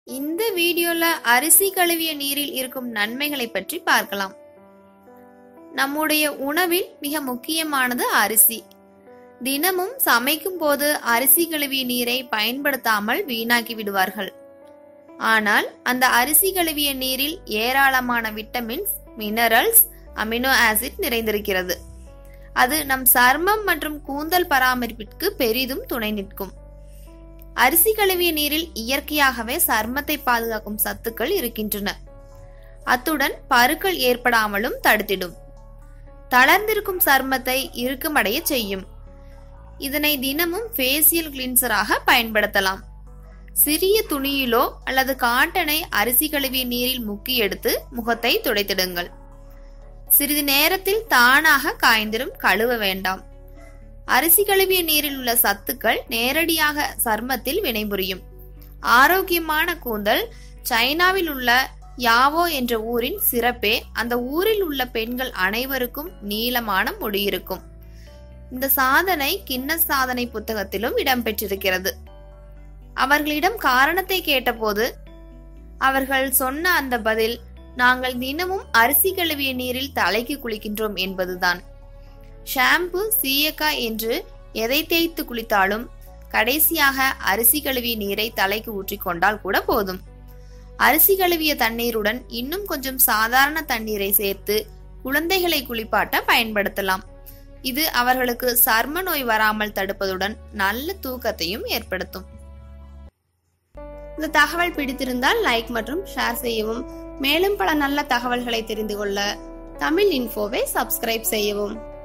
இந்த வீடியோல அரிசி கழுவிய நீரில் இருக்கும் நன்மைகளை பற்றி பார்க்கலாம் நம்முடைய உணவில் மிக முக்கியமானது அரிசி தினமும் சமைக்கும் போது அரிசி கழுவிய நீரை பயன்படுத்தாமல் வீணாக்கி விடுவார்கள் ஆனால் அந்த அரிசி கழுவிய நீரில் ஏராளமான விட்டமின்ஸ் மினரல்ஸ் அமினோ ஆசிட் நிறைந்திருக்கிறது அது நம் சர்மம் மற்றும் கூந்தல் பராமரிப்பிற்கு பெரிதும் துணை நிற்கும் அரிசி கழுவிய நீரில் இயற்கையாகவே சர்மத்தை பாதுகாக்கும் சத்துக்கள் இருக்கின்றன அத்துடன் பருக்கள் ஏற்படாமலும் தடுத்திடும் தளர்ந்திருக்கும் சர்மத்தை இறுக்கமடைய செய்யும் இதனை தினமும் ஃபேசியல் கிளின்சராக பயன்படுத்தலாம் சிறிய துணியிலோ அல்லது காட்டனை அரிசி கழுவிய நீரில் முக்கி எடுத்து முகத்தை துடைத்திடுங்கள் சிறிது நேரத்தில் தானாக காய்ந்திரும் கழுவ வேண்டாம் அரிசி கழுவிய நீரில் உள்ள சத்துக்கள் நேரடியாக சர்மத்தில் வினைபுரியும் ஆரோக்கியமான கூந்தல் சைனாவில் உள்ள யாவோ என்ற ஊரின் சிறப்பே அந்த ஊரில் உள்ள பெண்கள் அனைவருக்கும் நீளமான முடி இருக்கும் இந்த சாதனை கின்னஸ் சாதனை புத்தகத்திலும் இடம்பெற்றிருக்கிறது அவர்களிடம் காரணத்தை கேட்டபோது அவர்கள் சொன்ன அந்த பதில் நாங்கள் தினமும் அரிசி கழுவிய நீரில் தலைக்கு குளிக்கின்றோம் என்பதுதான் ஷாம்பு சீயக்காய் என்று எதை தேய்த்து குளித்தாலும் கடைசியாக அரிசி கழுவிய நீரை தலைக்கு ஊற்றிக்கொண்டால் கூட போதும் அரிசி கழுவிய தண்ணீருடன் இன்னும் கொஞ்சம் சாதாரண தண்ணீரை சேர்த்து குழந்தைகளை குளிப்பாட்ட பயன்படுத்தலாம் இது அவர்களுக்கு சர்ம நோய் வராமல் தடுப்பதுடன் நல்ல தூக்கத்தையும் ஏற்படுத்தும் இந்த தகவல் பிடித்திருந்தால் லைக் மற்றும் ஷேர் செய்யவும் மேலும் பல நல்ல தகவல்களை தெரிந்து கொள்ள தமிழ் இன்ஃபோவை சப்ஸ்கிரைப் செய்யவும்